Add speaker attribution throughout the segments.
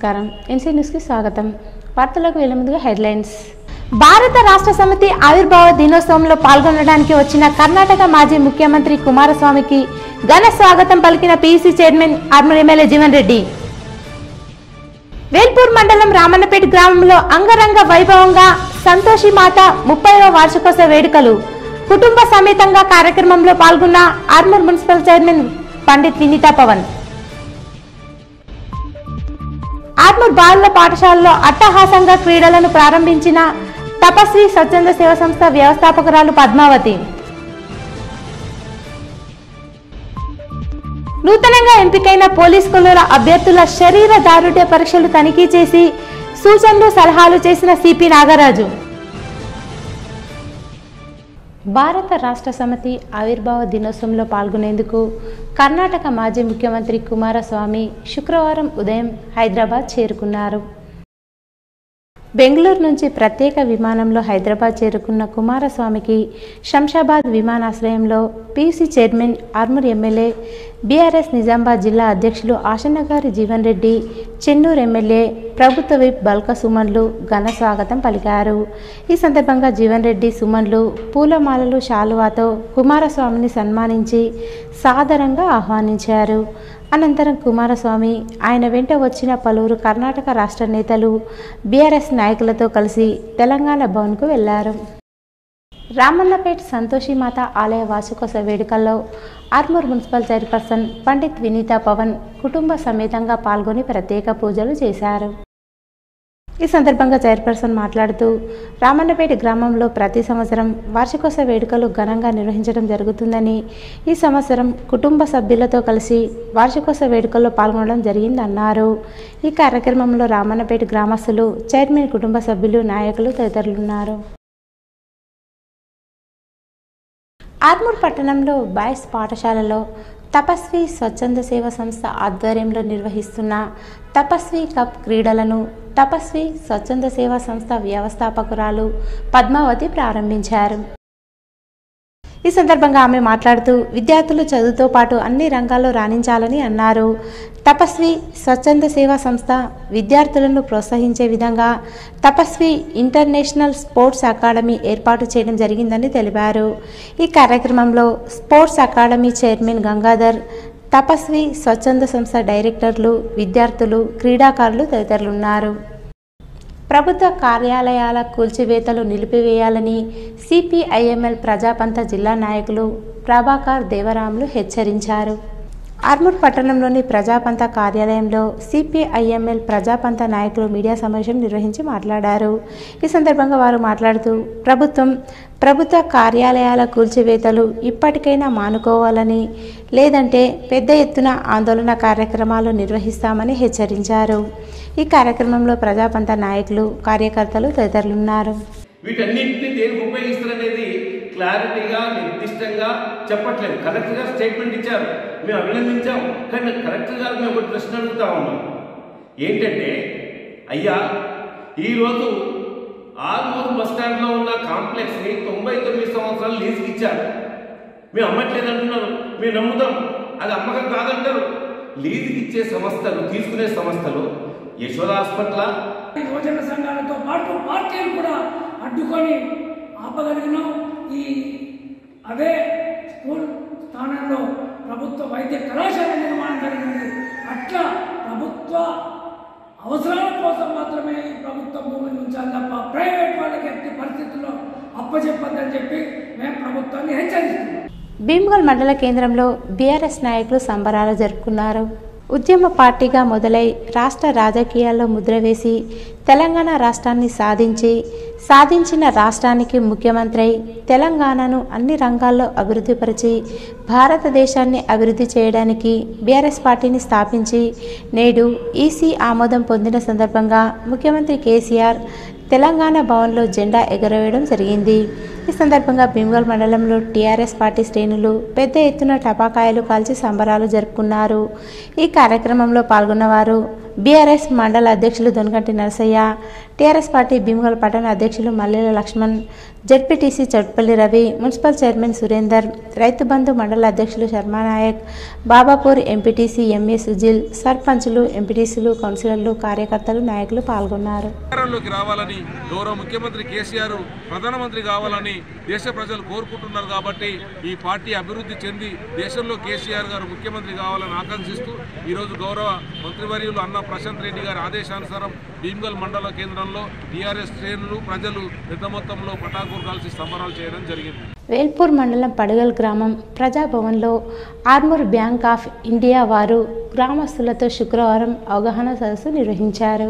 Speaker 1: నమస్కారం ఎన్సీ న్యూస్కి స్వాగతం వార్తలకు వెళ్ళే ముందుగా హెడ్లైన్స్ భారత రాష్ట్ర సమితి ఆవిర్భావ దినోత్సవంలో పాల్గొనడానికి వచ్చిన కర్ణాటక మాజీ ముఖ్యమంత్రి కుమారస్వామికి ఘన స్వాగతం పలికిన PC chairman Armoor MLA Jeevan Reddy Velpur మండలం రామన్నపేట గ్రామంలో అంగరంగ వైభవంగా సంతోషి మాత ముప్పైవ వార్షికోత్సవ వేడుకలు కుటుంబ సమేతంగా కార్యక్రమంలో పాల్గొన్న ఆర్మూర్ మున్సిపల్ చైర్మన్ పండిత్ వినీతా పవన్ ఆర్మూర్ బాలుల పాఠశాలలో అట్టహాసంగా క్రీడలను ప్రారంభించిన తపస్వి స్వచ్ఛంద సేవ సంస్థ వ్యవస్థాపకురాలు పద్మావతి నూతనంగా ఎంపికైన పోలీస్ కొలుల అభ్యర్థుల శరీర దారుఢ్య పరీక్షలు తనిఖీ చేసి సూచనలు సలహాలు చేసిన సిపి నాగరాజు భారత రాష్ట్ర సమితి ఆవిర్భావ దినోత్సవంలో పాల్గొనేందుకు కర్ణాటక మాజీ ముఖ్యమంత్రి కుమారస్వామి శుక్రవారం ఉదయం హైదరాబాద్ చేరుకున్నారు బెంగళూరు నుంచి ప్రత్యేక విమానంలో హైదరాబాద్ చేరుకున్న కుమారస్వామికి శంషాబాద్ విమానాశ్రయంలో PC chairman Armoor MLA BRS Nizamabad జిల్లా అధ్యక్షులు ఆశన్నగారి జీవన్ రెడ్డి చెన్నూరు ఎమ్మెల్యే ప్రభుత్వ విప్ బల్క సుమన్లు ఘన స్వాగతం పలికారు ఈ సందర్భంగా జీవన్ రెడ్డి సుమన్లు పూలమాలలు శాలువాతో కుమారస్వామిని సన్మానించి సాదరంగా ఆహ్వానించారు అనంతరం కుమారస్వామి ఆయన వెంట వచ్చిన పలువురు కర్ణాటక రాష్ట్ర నేతలు బీఆర్ఎస్ నాయకులతో కలిసి తెలంగాణ భవన్కు వెళ్లారు రామన్నపేట్ సంతోషిమాత ఆలయ వార్షికోత్సవ వేడుకల్లో ఆర్మూర్ మున్సిపల్ చైర్పర్సన్ పండిత్ వినీతా పవన్ కుటుంబ సమేతంగా పాల్గొని ప్రత్యేక పూజలు చేశారు ఈ సందర్భంగా చైర్పర్సన్ మాట్లాడుతూ రామన్నపేట గ్రామంలో ప్రతి సంవత్సరం వార్షికోత్సవ వేడుకలు ఘనంగా నిర్వహించడం జరుగుతుందని ఈ సంవత్సరం కుటుంబ సభ్యులతో కలిసి వార్షికోత్సవ వేడుకల్లో పాల్గొనడం జరిగిందన్నారు ఈ కార్యక్రమంలో రామన్నపేట గ్రామస్తులు చైర్మన్ కుటుంబ సభ్యులు నాయకులు తదితరులున్నారు ఆర్మూర్ పట్టణంలో బాయ్స్ పాఠశాలలో తపస్వి స్వచ్ఛంద సేవ సంస్థ ఆధ్వర్యంలో నిర్వహిస్తున్న తపస్వి కప్ క్రీడలను తపస్వి స్వచ్ఛంద సేవా సంస్థ వ్యవస్థాపకురాలు పద్మావతి ప్రారంభించారు ఈ సందర్భంగా ఆమె మాట్లాడుతూ విద్యార్థులు చదువుతో పాటు అన్ని రంగాల్లో రాణించాలని అన్నారు తపస్వి స్వచ్ఛంద సేవా సంస్థ విద్యార్థులను ప్రోత్సహించే విధంగా తపస్వి ఇంటర్నేషనల్ స్పోర్ట్స్ అకాడమీ ఏర్పాటు చేయడం జరిగిందని తెలిపారు ఈ కార్యక్రమంలో స్పోర్ట్స్ అకాడమీ చైర్మన్ గంగాధర్ తపస్వి స్వచ్ఛంద సంస్థ డైరెక్టర్లు విద్యార్థులు క్రీడాకారులు తదితరులున్నారు ప్రభుత్వ కార్యాలయాల కూల్చివేతలు నిలిపివేయాలని సిపిఐఎంఎల్ ప్రజాపంత జిల్లా నాయకులు ప్రభాకర్ దేవరాములు హెచ్చరించారు ఆర్మూర్ పట్టణంలోని ప్రజాపంత కార్యాలయంలో సిపిఐఎంఎల్ ప్రజాపంత నాయకులు మీడియా సమావేశం నిర్వహించి మాట్లాడారు ఈ సందర్భంగా వారు మాట్లాడుతూ ప్రభుత్వం ప్రభుత్వ కార్యాలయాల కూల్చివేతలు ఇప్పటికైనా మానుకోవాలని లేదంటే పెద్ద ఎత్తున ఆందోళన కార్యక్రమాలు నిర్వహిస్తామని హెచ్చరించారు ఈ కార్యక్రమంలో ప్రజాపంత నాయకులు కార్యకర్తలు తదితరులున్నారు
Speaker 2: వీటన్నింటినీ దేనికి ఉపయోగిస్తారనేది క్లారిటీగా నిర్దిష్టంగా చెప్పట్లేదు కలెక్టర్ గారు స్టేట్మెంట్ ఇచ్చారు మేము అభినందించాం కానీ కలెక్టర్ గారు మేము ఒకటి ప్రశ్న అడుగుతా ఉన్నాం ఏంటంటే అయ్యా ఈరోజు ఆర్మూరు బస్ స్టాండ్లో ఉన్న కాంప్లెక్స్ని తొంభై తొమ్మిది సంవత్సరాలు లీజుకి ఇచ్చారు మేము అమ్మట్లేదు అంటున్నారు మేము నమ్ముతాం అది అమ్మకం కాదంటారు లీజుకి ఇచ్చే సంస్థలు తీసుకునే సంస్థలు యశోద హాస్పిటల్
Speaker 3: యువజన సంఘాలతో పాటు పార్టీలు కూడా అడ్డుకొని ఆపగలిగినాం ఈ అదే స్కూల్ స్థానంలో ప్రభుత్వ వైద్య కళాశాల నిర్మాణం జరిగింది అట్లా ప్రభుత్వ అవసరాల కోసం మాత్రమే ఈ ప్రభుత్వ భూమిని ఉంచాలి తప్ప ప్రైవేట్ వాళ్ళకి ఎట్టి పరిస్థితుల్లో అప్పచెప్పద్దని చెప్పి మేము ప్రభుత్వాన్ని హెచ్చరిస్తున్నాం
Speaker 1: భీమ్గల్ మండల కేంద్రంలో బీఆర్ఎస్ నాయకులు సంబరాలు జరుపుకున్నారు ఉద్యమ పార్టీగా మొదలై రాష్ట్ర రాజకీయాల్లో ముద్ర వేసి తెలంగాణ రాష్ట్రాన్ని సాధించి సాధించిన రాష్ట్రానికి ముఖ్యమంత్రి అయి తెలంగాణను అన్ని రంగాల్లో అభివృద్ధిపరిచి భారతదేశాన్ని అభివృద్ధి చేయడానికి బీఆర్ఎస్ పార్టీని స్థాపించి నేడు ఈసీ ఆమోదం పొందిన సందర్భంగా ముఖ్యమంత్రి కేసీఆర్ తెలంగాణ భవన్లో జెండా ఎగరవేయడం జరిగింది ఈ సందర్భంగా భీమగల్ మండలంలో టీఆర్ఎస్ పార్టీ శ్రేణులు పెద్ద ఎత్తున టపాకాయలు కాల్చి సంబరాలు జరుపుకున్నారు ఈ కార్యక్రమంలో పాల్గొన్నవారు బీఆర్ఎస్ మండల అధ్యక్షులు దొనగంటి నరసయ్య టీఆర్ఎస్ పార్టీ భీమగల్ పట్టణ అధ్యక్షులు Mallela Laxman ZPTC Choutpalli Ravi municipal chairman Surender Rythu Bandhu మండల అధ్యక్షులు శర్మానాయక్ బాబాపూర్ ఎంపీటీసీ ఎంఏ సుజిల్ సర్పంచులు ఎంపీటీసీలు కౌన్సిలర్లు కార్యకర్తలు నాయకులు పాల్గొన్నారు
Speaker 4: అధికారంలోకి రావాలని గౌరవ ముఖ్యమంత్రి కేసీఆర్ ప్రధానమంత్రి కావాలని దేశ ప్రజలు కోరుకుంటున్నారు కాబట్టి ఈ పార్టీ అభివృద్ధి చెంది దేశంలో కేసీఆర్ గారు ముఖ్యమంత్రి కావాలని ఆకాంక్షిస్తూ ఈరోజు గౌరవ మంత్రివర్యులు అన్న ప్రశాంత్ రెడ్డి గారి ఆదేశానుసారం భీమ్గల్ మండల కేంద్రంలో టీఆర్ఎస్ శ్రేణులు ప్రజలు పెద్ద మొత్తంలో పటాకులు కాల్చి సంబరాలు చేయడం జరిగింది
Speaker 1: వేల్పూర్ మండలం పడగల్ గ్రామం ప్రజాభవన్లో ఆర్మూర్ బ్యాంక్ ఆఫ్ ఇండియా వారు గ్రామస్తులతో శుక్రవారం అవగాహన సదస్సు నిర్వహించారు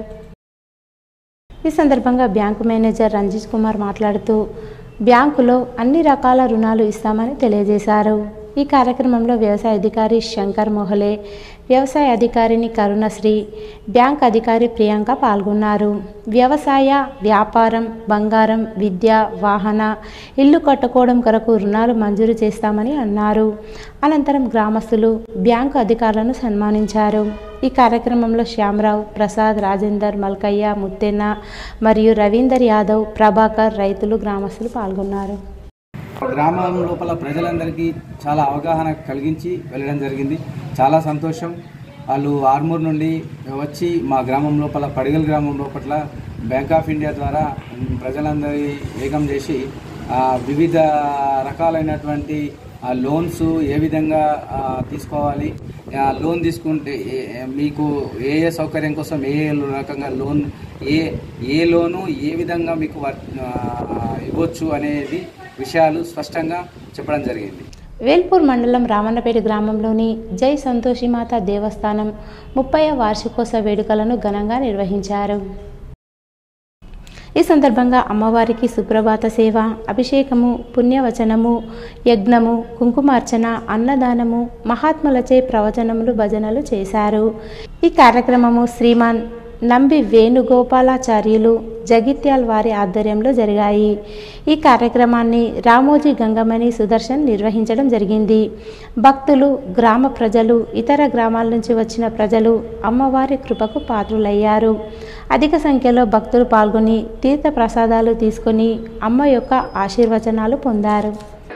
Speaker 1: ఈ సందర్భంగా బ్యాంకు మేనేజర్ రంజిత్ కుమార్ మాట్లాడుతూ బ్యాంకులో అన్ని రకాల రుణాలు ఇస్తామని తెలియజేశారు ఈ కార్యక్రమంలో వ్యవసాయ అధికారి శంకర్ మొహలే వ్యవసాయ అధికారిని కరుణశ్రీ బ్యాంక్ అధికారి ప్రియాంక పాల్గొన్నారు వ్యవసాయ వ్యాపారం బంగారం విద్య వాహన ఇల్లు కట్టుకోవడం కొరకు రుణాలు మంజూరు చేస్తామని అన్నారు అనంతరం గ్రామస్తులు బ్యాంకు అధికారులను సన్మానించారు ఈ కార్యక్రమంలో శ్యామరావు ప్రసాద్ రాజేందర్ మల్కయ్య ముత్తెన్న మరియు రవీందర్ యాదవ్ ప్రభాకర్ రైతులు గ్రామస్తులు పాల్గొన్నారు
Speaker 5: గ్రామం లోపల ప్రజలందరికీ చాలా అవగాహన కలిగించి వెళ్ళడం జరిగింది చాలా సంతోషం వాళ్ళు ఆర్మూర్ నుండి వచ్చి మా గ్రామం లోపల పడిగల్ గ్రామం లోపల బ్యాంక్ ఆఫ్ ఇండియా ద్వారా మ్, ప్రజలందరి ఏకం చేసి ఆ, వివిధ రకాలైనటువంటి ఆ, లోన్స్ ఏ విధంగా ఆ, తీసుకోవాలి ఆ, లోన్ తీసుకుంటే ఏ- మీకు ఏ ఏ సౌకర్యం కోసం ఏ ఏ రకంగా లోన్ ఏ ఏ లోను ఏ విధంగా మీకు వర్- ఆ, ఇవ్వచ్చు అనేది విషయాలు స్పష్టంగా చెప్పడం జరిగింది
Speaker 1: వేల్పూర్ మండలం రామన్నపేట గ్రామంలోని జై సంతోషిమాత దేవస్థానం ముప్పై వార్షికోత్సవ వేడుకలను ఘనంగా నిర్వహించారు ఈ సందర్భంగా అమ్మవారికి సుప్రభాత సేవ అభిషేకము పుణ్యవచనము యజ్ఞము కుంకుమార్చన అన్నదానము మహాత్ములచే ప్రవచనములు భజనలు చేశారు ఈ కార్యక్రమము శ్రీమాన్ నంబి వేణుగోపాలాచార్యులు జగిత్యాల్ వారి ఆధ్వర్యంలో జరిగాయి ఈ కార్యక్రమాన్ని రామోజీ గంగమణి సుదర్శన్ నిర్వహించడం జరిగింది భక్తులు గ్రామ ప్రజలు ఇతర గ్రామాల నుంచి వచ్చిన ప్రజలు అమ్మవారి కృపకు పాత్రులయ్యారు అధిక సంఖ్యలో భక్తులు పాల్గొని తీర్థ ప్రసాదాలు తీసుకొని అమ్మ యొక్క ఆశీర్వచనాలు పొందారు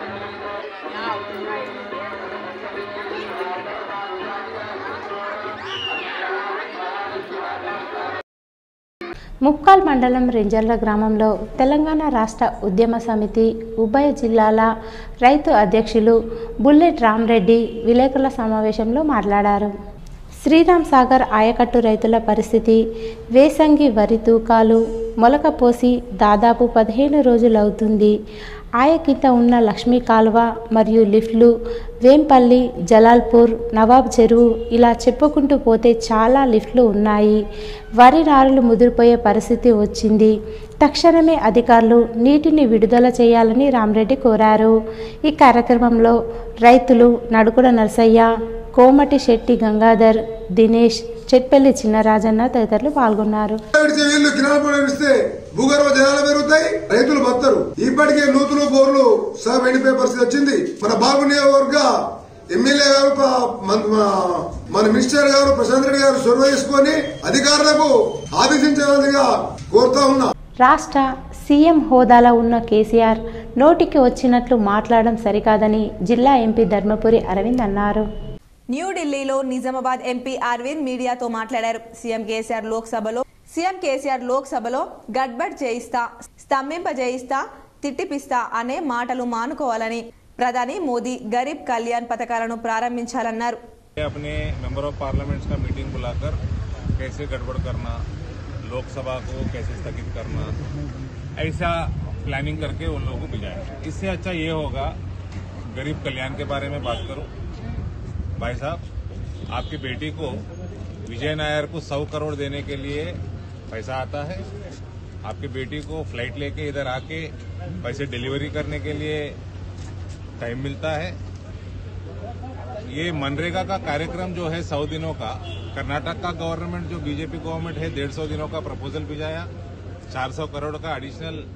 Speaker 1: ముక్కాల్ మండలం రెంజర్ల గ్రామంలో తెలంగాణ రాష్ట్ర ఉద్యమ సమితి ఉభయ జిల్లాల రైతు అధ్యక్షులు బుల్లెట్ రామ్రెడ్డి విలేకరుల సమావేశంలో మాట్లాడారు శ్రీరామ్ సాగర్ ఆయకట్టు రైతుల పరిస్థితి వేసంగి వరి తూకాలు మొలక పోసి దాదాపు పదిహేను రోజులవుతుంది ఆయ కింద ఉన్న లక్ష్మీ కాలువ మరియు లిఫ్ట్లు వేంపల్లి జలాల్పూర్ నవాబ్ చెరువు ఇలా చెప్పుకుంటూ పోతే చాలా లిఫ్ట్లు ఉన్నాయి వరి నారులు ముదిరిపోయే పరిస్థితి వచ్చింది తక్షణమే అధికారులు నీటిని విడుదల చేయాలని రామరెడ్డి కోరారు ఈ కార్యక్రమంలో రైతులు నడుకుడ నరసయ్య కోమటి శెట్టి గంగాధర్ దినేష్ చెట్పల్లి చిన్నరాజన్న తదితరులు పాల్గొన్నారు
Speaker 6: విడిచే వీళ్ళు కిరాల విడిస్తే భూగర్భ జలాలు పెరుగుతాయి రైతులు బతరు ఇప్పటికే నూతులు బోర్లు సగం ఎండిపోయే పరిస్థితి వచ్చింది మన బాబు నియోజకవర్గ ఎమ్మెల్యే గారు ప- మన- మన- మన మినిస్టర్ గారు ప్రశాంత్ రెడ్డి గారు చొరవ చేసుకొని అధికారులకు ఆదేశించవలసిగా కోరుతా ఉన్నా
Speaker 1: రాష్ట్ర సీఎం హోదాలో ఉన్న కేసీఆర్ నోటికి వచ్చినట్లు మాట్లాడడం సరికాదని జిల్లా ఎంపీ ధర్మపురి అరవింద్ అన్నారు
Speaker 7: న్యూఢిల్లీలో నిజామాబాద్ ఎంపీ అరవింద్ మీడియాతో మాట్లాడారు సీఎం కేసీఆర్ లోక్సభలో సీఎం కేసీఆర్ లోక్సభలో గడ్బడ్ చేయిస్తా స్తంభింప చేయిస్తా తిట్టిపిస్తా అనే మాటలు మానుకోవాలని ప్రధాని మోదీ గరీబ్ కళ్యాణ్ పథకాలను ప్రారంభించాలన్నారు
Speaker 4: अपने मेंबर ऑफ पार्लियामेंट्स का मीटिंग बुलाकर कैसे गड़बड़ करना लोकसभा को कैसे स्थगित करना ऐसा प्लानिंग करके उन लोगों को भिजाएं इससे अच्छा ये होगा गरीब कल्याण के बारे में बात करूं भाई साहब आपकी बेटी को विजय नायर को सौ करोड़ देने के लिए पैसा आता है आपकी बेटी को फ्लाइट लेके इधर आके पैसे डिलीवरी करने के लिए टाइम मिलता है ये मनरेगा का कार्यक्रम जो है सौ दिनों का कर्नाटक का गवर्नमेंट जो बीजेपी गवर्नमेंट है डेढ़ सौ दिनों का प्रपोजल भिजाया चार सौ करोड़ का एडिशनल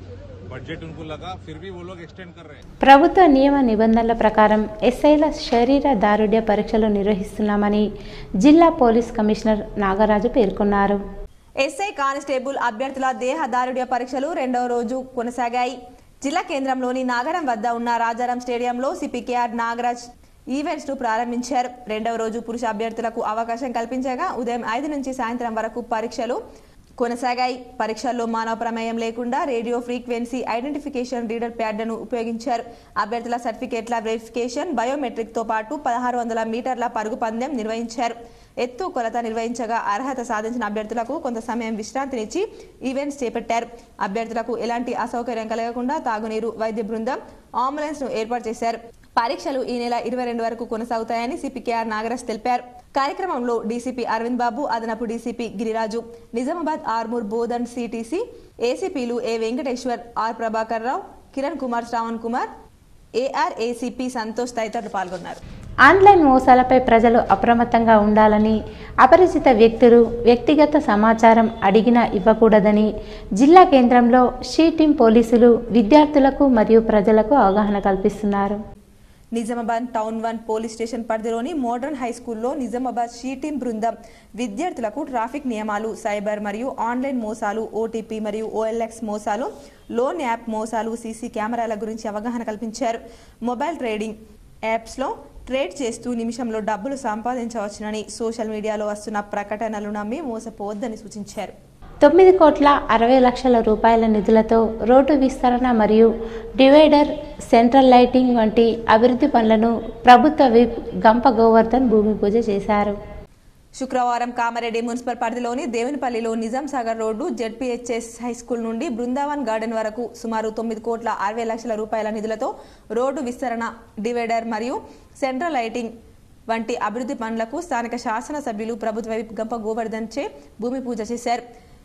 Speaker 4: बजट उनको लगा फिर भी वो लोग एक्सटेंड कर रहे हैं
Speaker 1: ప్రభుత్వ నియమ నిబంధనల ప్రకారం ఎస్ఐల శరీర దారుఢ్య పరీక్షలు నిర్వహిస్తున్నామని జిల్లా పోలీస్ కమిషనర్ నాగరాజు పేర్కొన్నారు
Speaker 7: ఎస్ఐ కానిస్టేబుల్ అభ్యర్థుల దేహదారుఢ్య పరీక్షలు రెండవ రోజు కొనసాగాయి జిల్లా కేంద్రంలోని నాగరం వద్ద ఉన్న రాజారాం స్టేడియంలో సిపికేఆర్ నాగరాజ్ ఈవెంట్స్ ను ప్రారంభించారు రెండవ రోజు పురుష అభ్యర్థులకు అవకాశం కల్పించగా ఉదయం ఐదు నుంచి సాయంత్రం వరకు పరీక్షలు కొనసాగాయి పరీక్షల్లో మానవ ప్రమేయం లేకుండా రేడియో ఫ్రీక్వెన్సీ ఐడెంటిఫికేషన్ రీడర్ ప్యాడ్లను ఉపయోగించారు అభ్యర్థుల సర్టిఫికేట్ల వెరిఫికేషన్ బయోమెట్రిక్ తో పాటు పదహారు వందల మీటర్ల పరుగు పందెం నిర్వహించారు ఎత్తు కొలత నిర్వహించగా అర్హత సాధించిన అభ్యర్థులకు కొంత సమయం విశ్రాంతినిచ్చి ఈవెంట్స్ చేపట్టారు అభ్యర్థులకు ఎలాంటి అసౌకర్యం కలగకుండా తాగునీరు వైద్య బృందం అంబులెన్స్ ను ఏర్పాటు చేశారు పరీక్షలు ఈ నెల ఇరవై రెండు వరకు కొనసాగుతాయని సిపికేఆర్ నాగరాజ్ తెలిపారు కార్యక్రమంలో డీసీపీ అరవింద్ బాబు అదనపు డీసీపీ గిరిరాజు నిజామాబాద్ ఆర్మూర్ బోధన్ సిటీసీ ఏసీపీలు A Venkateshwar R Prabhakar Rao Kiran Kumar Shravan Kumar AR ACP Santosh తదితరులు పాల్గొన్నారు
Speaker 1: ఆన్లైన్ మోసాలపై ప్రజలు అప్రమత్తంగా ఉండాలని అపరిచిత వ్యక్తులు వ్యక్తిగత సమాచారం అడిగినా ఇవ్వకూడదని జిల్లా కేంద్రంలో షీ టీం పోలీసులు విద్యార్థులకు మరియు ప్రజలకు అవగాహన కల్పిస్తున్నారు
Speaker 7: Nizamabad town one police station పరిధిలోని మోడర్న్ హై స్కూల్లో నిజామాబాద్ షీ టీం బృందం విద్యార్థులకు ట్రాఫిక్ నియమాలు సైబర్ మరియు ఆన్లైన్ మోసాలు ఓటీపీ మరియు ఓఎల్ఎక్స్ మోసాలు లోన్ యాప్ మోసాలు సీసీ కెమెరాల గురించి అవగాహన కల్పించారు మొబైల్ ట్రేడింగ్ యాప్స్లో ట్రేడ్ చేస్తూ నిమిషంలో డబ్బులు సంపాదించవచ్చునని సోషల్ మీడియాలో వస్తున్న ప్రకటనలు నమ్మి మోసపోవద్దని సూచించారు
Speaker 1: తొమ్మిది కోట్ల అరవై లక్షల రూపాయల నిధులతో రోడ్డు విస్తరణ మరియు డివైడర్ సెంట్రల్ లైటింగ్ వంటి అభివృద్ధి పనులను ప్రభుత్వ విప్ గంప గోవర్ధన్ భూమి పూజ చేశారు
Speaker 7: శుక్రవారం కామారెడ్డి మున్సిపల్ పరిధిలోని దేవునిపల్లిలో Nizam Sagar road ZPHS high school నుండి బృందావన్ గార్డెన్ వరకు సుమారు తొమ్మిది కోట్ల అరవై లక్షల రూపాయల నిధులతో రోడ్డు విస్తరణ డివైడర్ మరియు సెంట్రల్ లైటింగ్ వంటి అభివృద్ధి పనులకు స్థానిక శాసనసభ్యులు ప్రభుత్వ విప్ గంప గోవర్ధన్ చే భూమి పూజ చేశారు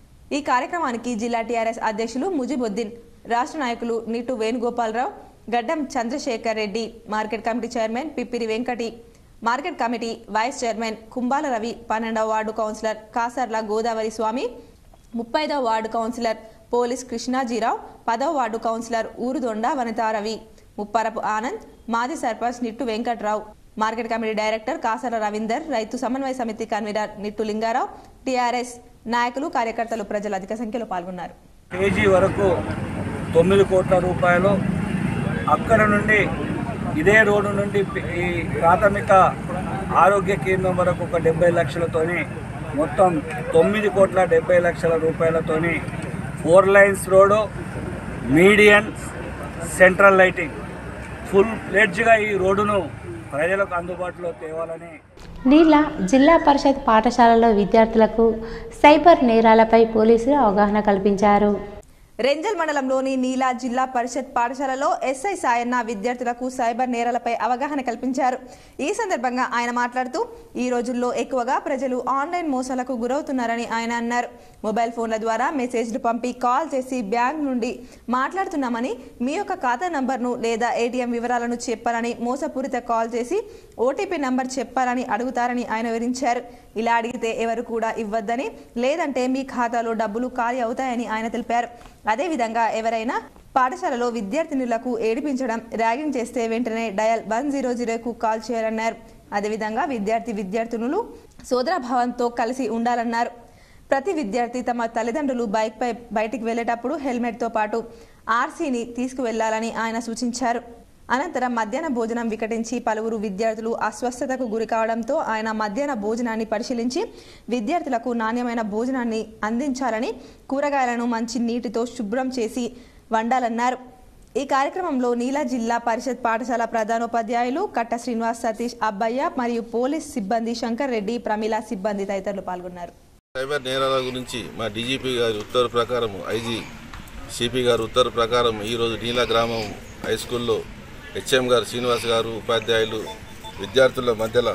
Speaker 7: ఈ కార్యక్రమానికి జిల్లా టీఆర్ఎస్ అధ్యక్షులు ముజిబుద్దీన్ రాష్ట్ర నాయకులు Neetu Venugopalarao Gaddam Chandrashekar Reddy market committee chairman Pippiri Venkati market committee vice chairman Kumbala Ravi పన్నెండవ వార్డు కౌన్సిలర్ కాసర్ల గోదావరి స్వామి ముప్పైదవ వార్డు కౌన్సిలర్ పోలీస్ కృష్ణాజీరావు పదవ వార్డు కౌన్సిలర్ ఊరుదొండ వనితారవి ముప్పరపు ఆనంద్ మాజీ sarpanch Nittu Venkatrao market committee director Kasarla Ravinder Rythu Samanvaya సమితి కన్వీనర్ నిట్టు లింగారావు టీఆర్ఎస్ నాయకులు కార్యకర్తలు ప్రజలు అధిక సంఖ్యలో పాల్గొన్నారు
Speaker 8: కేజీ వరకు తొమ్మిది కోట్ల రూపాయలు అక్కడ నుండి ఇదే రోడ్డు నుండి పి- ఈ ప్రాథమిక ఆరోగ్య కేంద్రం వరకు ఒక డెబ్బై లక్షలతోని మొత్తం తొమ్మిది కోట్ల డెబ్బై లక్షల రూపాయలతోని four lines road median central lighting full ప్లెడ్జ్గా ఈ రోడ్డును ప్రజలకు అందుబాటులో తేవాలని
Speaker 1: నీల జిల్లా పరిషత్ పాఠశాలలో విద్యార్థులకు సైబర్ నేరాలపై పోలీసులు అవగాహన కల్పించారు
Speaker 7: రెంజల్ మండలంలోని నీలా జిల్లా పరిషత్ పాఠశాలలో ఎస్ఐ సాయన్న విద్యార్థులకు సైబర్ నేరాలపై అవగాహన కల్పించారు ఈ సందర్భంగా ఆయన మాట్లాడుతూ ఈ రోజుల్లో ఎక్కువగా ప్రజలు ఆన్లైన్ మోసాలకు గురవుతున్నారని ఆయన అన్నారు మొబైల్ ఫోన్ల ద్వారా మెసేజ్లు పంపి కాల్ చేసి బ్యాంక్ నుండి మాట్లాడుతున్నామని మీ యొక్క ఖాతా నంబర్ను లేదా ఏటీఎం వివరాలను చెప్పాలని మోసపూరిత కాల్ చేసి ఓటీపీ నంబర్ చెప్పాలని అడుగుతారని ఆయన వివరించారు ఇలా అడిగితే ఎవరు కూడా ఇవ్వద్దని లేదంటే మీ ఖాతాలో డబ్బులు ఖాళీ అవుతాయని ఆయన తెలిపారు అదేవిధంగా ఎవరైనా పాఠశాలలో విద్యార్థినులకు ఏడిపించడం ర్యాగింగ్ చేస్తే వెంటనే డయల్ వన్ జీరో జీరోకు కాల్ చేయాలన్నారు అదేవిధంగా విద్యార్థి విద్యార్థినులు సోదరభావంతో కలిసి ఉండాలన్నారు ప్రతి విద్యార్థి తమ తల్లిదండ్రులు బైక్పై బయటికి వెళ్ళేటప్పుడు హెల్మెట్తో పాటు ఆర్సీని తీసుకువెళ్లాలని ఆయన సూచించారు అనంతరం మధ్యాహ్న భోజనం వికటించి పలువురు విద్యార్థులు అస్వస్థతకు గురి కావడంతో ఆయన మధ్యాహ్న భోజనాన్ని పరిశీలించి విద్యార్థులకు నాణ్యమైన భోజనాన్ని అందించాలని కూరగాయలను మంచి నీటితో శుభ్రం చేసి వండాలన్నారు ఈ కార్యక్రమంలో నీలా జిల్లా పరిషత్ పాఠశాల ప్రధానోపాధ్యాయులు కట్ట శ్రీనివాస్ సతీష్ అబ్బయ్య మరియు పోలీస్ సిబ్బంది శంకర్ రెడ్డి ప్రమీల సిబ్బంది తదితరులు పాల్గొన్నారు
Speaker 9: సైబర్ నేరాల గురించి మా డీజీపీ గారి ఉత్తర్వు ప్రకారం ఐజీ సిపి గారు ఉత్తర్వు ప్రకారం ఈరోజు నీలా గ్రామం హై స్కూల్లో హెచ్ఎం గారు శ్రీనివాస్ గారు ఉపాధ్యాయులు విద్యార్థుల మధ్యలో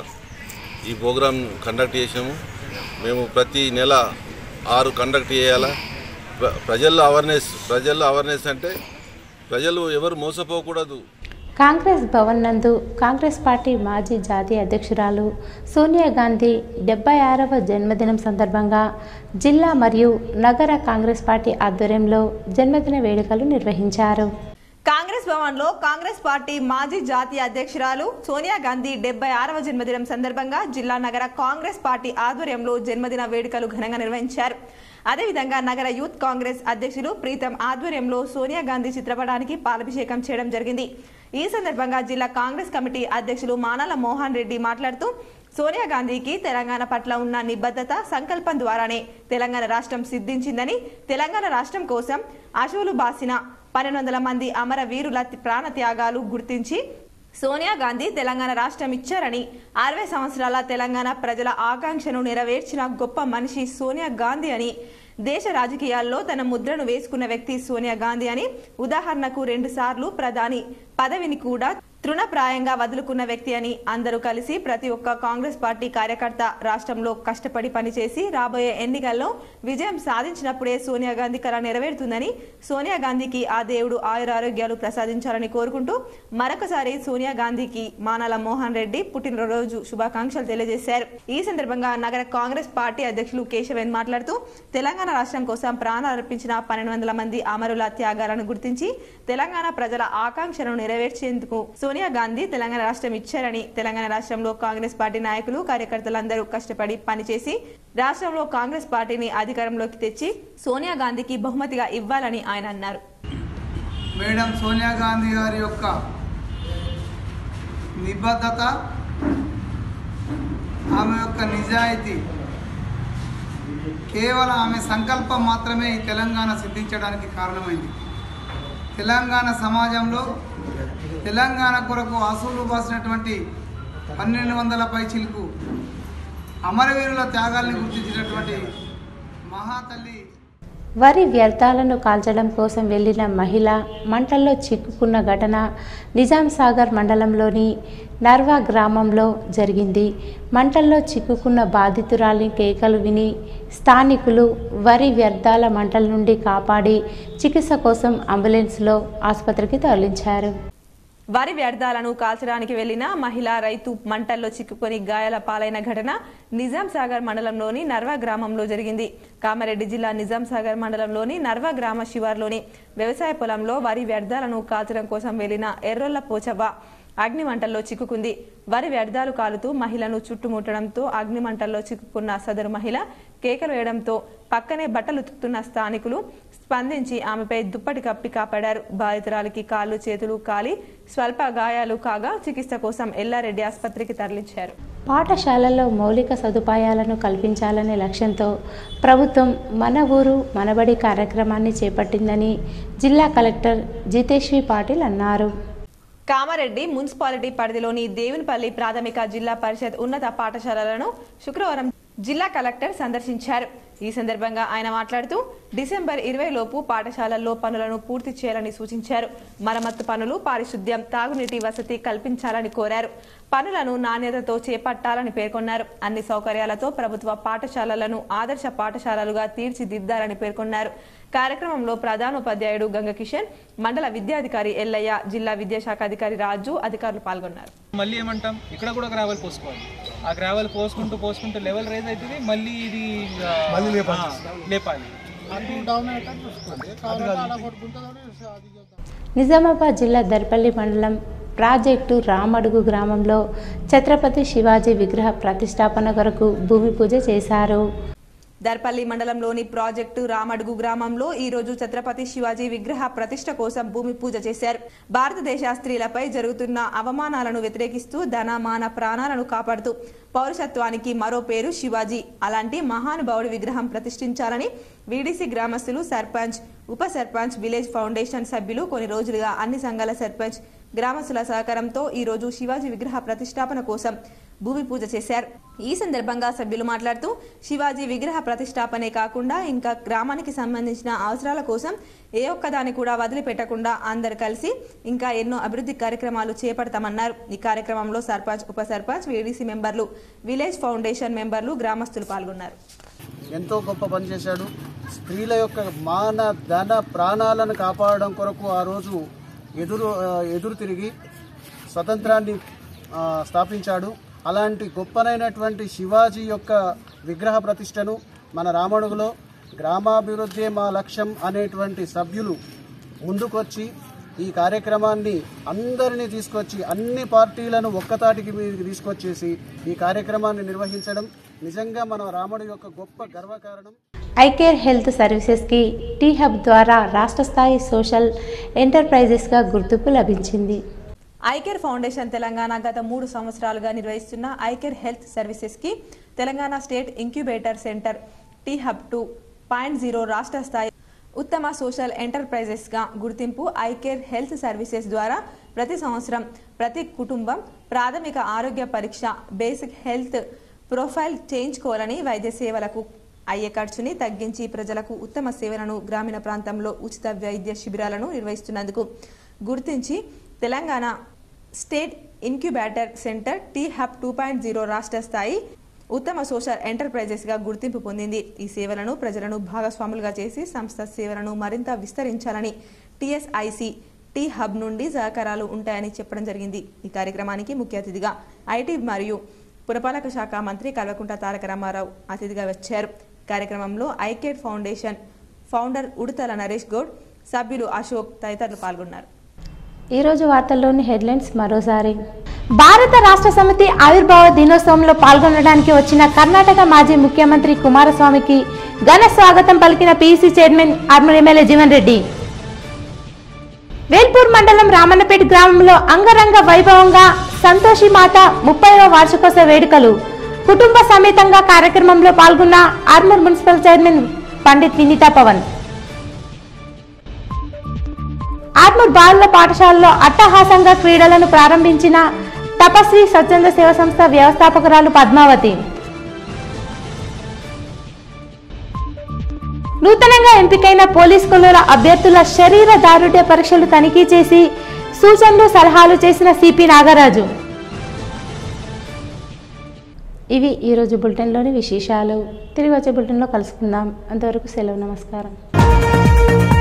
Speaker 9: ఈ ప్రోగ్రాం కండక్ట్ చేసాము మేము ప్రతి నెల ఆరు కండక్ట్ చేయాలా ప్ర- ప్రజల్లో అవేర్నెస్ ప్రజల్లో అవేర్నెస్ అంటే ప్రజలు ఎవరు మోసపోకూడదు
Speaker 1: కాంగ్రెస్ భవన్ నందు కాంగ్రెస్ పార్టీ మాజీ జాతీయ అధ్యక్షురాలు సోనియా గాంధీ డెబ్బై ఆరవ జన్మదినం సందర్భంగా జిల్లా మరియు నగర కాంగ్రెస్ పార్టీ ఆధ్వర్యంలో జన్మదిన వేడుకలు నిర్వహించారు
Speaker 7: కాంగ్రెస్ భవన్ లో కాంగ్రెస్ పార్టీ మాజీ జాతీయ అధ్యక్షురాలు సోనియా గాంధీ డెబ్బై ఆరవ జన్మదినం సందర్భంగా జిల్లా నగర కాంగ్రెస్ పార్టీ ఆధ్వర్యంలో జన్మదిన వేడుకలు ఘనంగా నిర్వహించారు అదేవిధంగా నగర యూత్ కాంగ్రెస్ అధ్యక్షులు ప్రీతం ఆధ్వర్యంలో సోనియా గాంధీ చిత్రపటానికి పాలాభిషేకం చేయడం జరిగింది ఈ సందర్భంగా జిల్లా కాంగ్రెస్ కమిటీ అధ్యక్షులు మానాల మోహన్ రెడ్డి మాట్లాడుతూ సోనియా గాంధీకి తెలంగాణ పట్ల ఉన్న నిబద్ధత సంకల్పం ద్వారానే తెలంగాణ రాష్ట్రం సిద్ధించిందని తెలంగాణ రాష్ట్రం కోసం అశువులు బాసిన పన్నెండు వందల మంది అమర వీరుల ప్రాణ త్యాగాలు గుర్తించి సోనియా గాంధీ తెలంగాణ రాష్ట్రం ఇచ్చారని అరవై సంవత్సరాల తెలంగాణ ప్రజల ఆకాంక్షను నెరవేర్చిన గొప్ప మనిషి సోనియా గాంధీ అని దేశ రాజకీయాల్లో తన ముద్రను వేసుకున్న వ్యక్తి సోనియా గాంధీ అని ఉదాహరణకు రెండు సార్లు ప్రధాని పదవిని కూడా తృణప్రాయంగా వదులుకున్న వ్యక్తి అని అందరూ కలిసి ప్రతి ఒక్క కాంగ్రెస్ పార్టీ కార్యకర్త రాష్ట్రంలో కష్టపడి పనిచేసి రాబోయే ఎన్నికల్లో విజయం సాధించినప్పుడే సోనియా గాంధీ కళ నెరవేరుతుందని సోనియా గాంధీకి ఆ దేవుడు ఆయురారోగ్యాలు ప్రసాదించాలని కోరుకుంటూ మరొకసారి సోనియా గాంధీకి మానాల మోహన్ రెడ్డి పుట్టినరోజు శుభాకాంక్షలు తెలియజేశారు ఈ సందర్భంగా నగర కాంగ్రెస్ పార్టీ అధ్యక్షులు కేశవన్ మాట్లాడుతూ తెలంగాణ రాష్ట్రం కోసం ప్రాణాలు అర్పించిన పన్నెండు వందల మంది అమరుల త్యాగాలను గుర్తించి తెలంగాణ ప్రజల ఆకాంక్షను నెరవేర్చేందుకు సోనియా గాంధీ తెలంగాణ రాష్ట్రం ఇచ్చారని తెలంగాణ రాష్ట్రంలో కాంగ్రెస్ పార్టీ నాయకులు కార్యకర్తలందరూ కష్టపడి పనిచేసి రాష్ట్రంలో కాంగ్రెస్ పార్టీని అధికారంలోకి తెచ్చి సోనియా గాంధీకి బహుమతిగా ఇవ్వాలని ఆయన అన్నారు
Speaker 10: మేడం సోనియా గాంధీ గారి యొక్క నిబద్ధత ఆమె యొక్క నిజాయితీ కేవలం ఆమె సంకల్పం మాత్రమే ఈ తెలంగాణ సిద్ధించడానికి కారణమైంది తెలంగాణ సమాజంలో తెలంగాణ కొరకు అసూలు బాసినటువంటి పన్నెండు వందల పైచిలకు అమరవీరుల త్యాగాల్ని గుర్తించినటువంటి మహాతల్లి
Speaker 1: వరి వ్యర్థాలను కాల్చడం కోసం వెళ్లిన మహిళ మంటల్లో చిక్కుకున్న ఘటన నిజాం సాగర్ మండలంలోని నర్వా గ్రామంలో జరిగింది మంటల్లో చిక్కుకున్న బాధితురాలి కేకలు విని స్థానికులు వరి వ్యర్థాల మంటల నుండి కాపాడి చికిత్స కోసం అంబులెన్స్లో ఆసుపత్రికి తరలించారు
Speaker 7: వరి వ్యర్థాలను కాల్చడానికి వెళ్లిన మహిళా రైతు మంటల్లో చిక్కుకొని గాయాల పాలైన ఘటన నిజాం సాగర్ మండలంలోని నర్వా గ్రామంలో జరిగింది కామారెడ్డి జిల్లా నిజాం సాగర్ మండలంలోని నర్వా గ్రామ శివార్లోని వ్యవసాయ పొలంలో వరి వ్యర్థాలను కాల్చడం కోసం వెళ్లిన ఎర్రొల్ల పోచవ్వ అగ్ని మంటల్లో చిక్కుకుంది వరి వ్యర్థాలు కాలుతూ మహిళను చుట్టుముట్టడంతో అగ్ని మంటల్లో చిక్కుకున్న సదరు మహిళ కేకలు వేయడంతో పక్కనే బట్టలు ఉతుకుతున్న స్థానికులు స్పందించి ఆమెపై దుప్పటి కప్పి కాపాడారు బాధితురాలికి కాళ్ళు చేతులు కాలి స్వల్ప గాయాలు కాగా చికిత్స కోసం ఎల్లారెడ్డి ఆసుపత్రికి తరలించారు
Speaker 1: పాఠశాలల్లో మౌలిక సదుపాయాలను కల్పించాలనే లక్ష్యంతో ప్రభుత్వం మన ఊరు మనబడి కార్యక్రమాన్ని చేపట్టిందని జిల్లా కలెక్టర్ జితేశ్వి పాటిల్ అన్నారు
Speaker 7: కామారెడ్డి మున్సిపాలిటీ పరిధిలోని దేవునిపల్లి ప్రాథమిక జిల్లా పరిషత్ ఉన్నత పాఠశాలలను శుక్రవారం జిల్లా కలెక్టర్ సందర్శించారు ఈ సందర్భంగా ఆయన మాట్లాడుతూ డిసెంబర్ ఇరవై లోపు పాఠశాలల్లో పనులను పూర్తి చేయాలని సూచించారు మరమ్మత్తు పనులు పారిశుద్ధ్యం తాగునీటి వసతి కల్పించాలని కోరారు పనులను నాణ్యతతో చేపట్టాలని పేర్కొన్నారు అన్ని సౌకర్యాలతో ప్రభుత్వ పాఠశాలలను ఆదర్శ పాఠశాలలుగా తీర్చిదిద్దాలని పేర్కొన్నారు కార్యక్రమంలో ప్రధానోపాధ్యాయుడు గంగకిషన్ మండల విద్యాధికారి ఎల్లయ్య జిల్లా విద్యాశాఖ అధికారి రాజు అధికారులు పాల్గొన్నారు
Speaker 11: మళ్ళీ ఏమంటాం ఇక్కడ కూడా గ్రావెల్ పోసుకోవాలి ఆ గ్రావెల్ పోసుకుంటూ పోసుకుంటూ లెవెల్ రైజ్ అవుతుంది మళ్ళీ ఇది ఆ, ఆ, లేపాలి
Speaker 1: నిజామాబాద్ జిల్లా దర్పల్లి మండలం ప్రాజెక్టు రామడుగు గ్రామంలో ఛత్రపతి శివాజీ విగ్రహ ప్రతిష్టాపన కొరకు భూమి పూజ చేశారు
Speaker 7: దర్పల్లి మండలంలోని ప్రాజెక్టు రామడుగు గ్రామంలో ఈ రోజు ఛత్రపతి శివాజీ విగ్రహ ప్రతిష్ట కోసం భూమి పూజ చేశారు భారతదేశ స్త్రీలపై జరుగుతున్న అవమానాలను వ్యతిరేకిస్తూ ధన మాన ప్రాణాలను కాపాడుతూ పౌరసత్వానికి మరో పేరు శివాజీ అలాంటి మహానుభావుడి విగ్రహం ప్రతిష్ఠించాలని వీడీసీ గ్రామస్తులు సర్పంచ్ ఉప సర్పంచ్ విలేజ్ ఫౌండేషన్ సభ్యులు కొన్ని రోజులుగా అన్ని సంఘాల సర్పంచ్ గ్రామస్తుల సహకారంతో ఈ రోజు శివాజీ విగ్రహ ప్రతిష్టాపన కోసం భూమి పూజ చేశారు ఈ సందర్భంగా సభ్యులు మాట్లాడుతూ శివాజీ విగ్రహ ప్రతిష్టాపనే కాకుండా ఇంకా గ్రామానికి సంబంధించిన అవసరాల కోసం ఏ ఒక్కదాన్ని కూడా వదిలిపెట్టకుండా అందరు కలిసి ఇంకా ఎన్నో అభివృద్ధి కార్యక్రమాలు చేపడతామన్నారు ఈ కార్యక్రమంలో సర్పంచ్ ఉప సర్పంచ్ వీడీసీ మెంబర్లు విలేజ్ ఫౌండేషన్ మెంబర్లు గ్రామస్తులు పాల్గొన్నారు
Speaker 12: ఎంతో గొప్ప పని చేశాడు స్త్రీల యొక్క మాన ధన ప్రాణాలను కాపాడడం కొరకు ఆ రోజు ఎదురు ఆ, ఎదురు తిరిగి స్వతంత్రాన్ని ఆ, స్థాపించాడు అలాంటి గొప్పనైనటువంటి శివాజీ యొక్క విగ్రహ ప్రతిష్టను మన రామడుగులో గ్రామాభివృద్ధి మా లక్ష్యం అనేటువంటి సభ్యులు ముందుకొచ్చి ఈ కార్యక్రమాన్ని అందరినీ తీసుకొచ్చి అన్ని పార్టీలను ఒక్కతాటికి మీదకి తీసుకొచ్చేసి ఈ కార్యక్రమాన్ని నిర్వహించడం నిజంగా మన రాముడి యొక్క గొప్ప గర్వకారణం
Speaker 1: ఐకేర్ హెల్త్ సర్వీసెస్కి టీ హబ్ ద్వారా రాష్ట్ర స్థాయి సోషల్ ఎంటర్ప్రైజెస్గా గుర్తింపు లభించింది
Speaker 7: ఐకేర్ ఫౌండేషన్ తెలంగాణ గత మూడు సంవత్సరాలుగా నిర్వహిస్తున్న ఐకేర్ హెల్త్ సర్వీసెస్కి Telangana state incubator centre T hub two point zero రాష్ట్ర స్థాయి ఉత్తమ సోషల్ ఎంటర్ప్రైజెస్గా గుర్తింపు ఐకేర్ హెల్త్ సర్వీసెస్ ద్వారా ప్రతి సంవత్సరం ప్రతి కుటుంబం ప్రాథమిక ఆరోగ్య పరీక్ష బేసిక్ హెల్త్ ప్రొఫైల్ చేయించుకోవాలని వైద్య సేవలకు అయ్యే ఖర్చుని తగ్గించి ప్రజలకు ఉత్తమ సేవలను గ్రామీణ ప్రాంతంలో ఉచిత వైద్య శిబిరాలను నిర్వహిస్తున్నందుకు గుర్తించి Telangana state incubator centre T hub two point zero రాష్ట్ర స్థాయి ఉత్తమ సోషల్ ఎంటర్ప్రైజెస్గా గుర్తింపు పొందింది ఈ సేవలను ప్రజలను భాగస్వాములుగా చేసి సంస్థ సేవలను మరింత విస్తరించాలని టీఎస్ఐసి టీ హబ్ నుండి సహకారాలు ఉంటాయని చెప్పడం జరిగింది ఈ కార్యక్రమానికి ముఖ్య అతిథిగా ఐటీ మరియు పురపాలక శాఖ మంత్రి కల్వకుంట్ల తారక రామారావు అతిథిగా వచ్చారు కార్యక్రమంలో iCare foundation founder Udatala Naresh Goud సభ్యులు అశోక్ తదితరులు పాల్గొన్నారు
Speaker 1: ఈరోజు వార్తల్లోని హెడ్లైన్స్ మరోసారి భారత రాష్ట్ర సమితి ఆవిర్భావ దినోత్సవంలో పాల్గొనడానికి వచ్చిన కర్ణాటక మాజీ ముఖ్యమంత్రి కుమారస్వామికి ఘన స్వాగతం పలికిన PC chairman Armoor MLA Jeevan Reddy Velpur మండలం రామన్నపేట గ్రామంలో అంగరంగ వైభవంగా సంతోషి మాత ముప్పైవ వార్షికోత్సవ వేడుకలు కుటుంబ సమేతంగా కార్యక్రమంలో పాల్గొన్న ఆర్మూర్ మున్సిపల్ చైర్మన్ పండిత్ వినీతా పవన్ ఆర్మూర్ బాలుల పాఠశాలలో అట్టహాసంగా క్రీడలను ప్రారంభించిన తపశ్రీ స్వచ్ఛంద సేవ సంస్థ వ్యవస్థాపకురాలు పద్మావతి నూతనంగా ఎంపికైన పోలీస్ కొలుల అభ్యర్థుల శరీర దారుఢ్య పరీక్షలు తనిఖీ చేసి సూచనలు సలహాలు చేసిన సిపి నాగరాజు ఇవి ఈరోజు బులెటిన్లోని విశేషాలు తిరిగి వచ్చే బులెటిన్లో కలుసుకుందాం అంతవరకు సెలవు నమస్కారం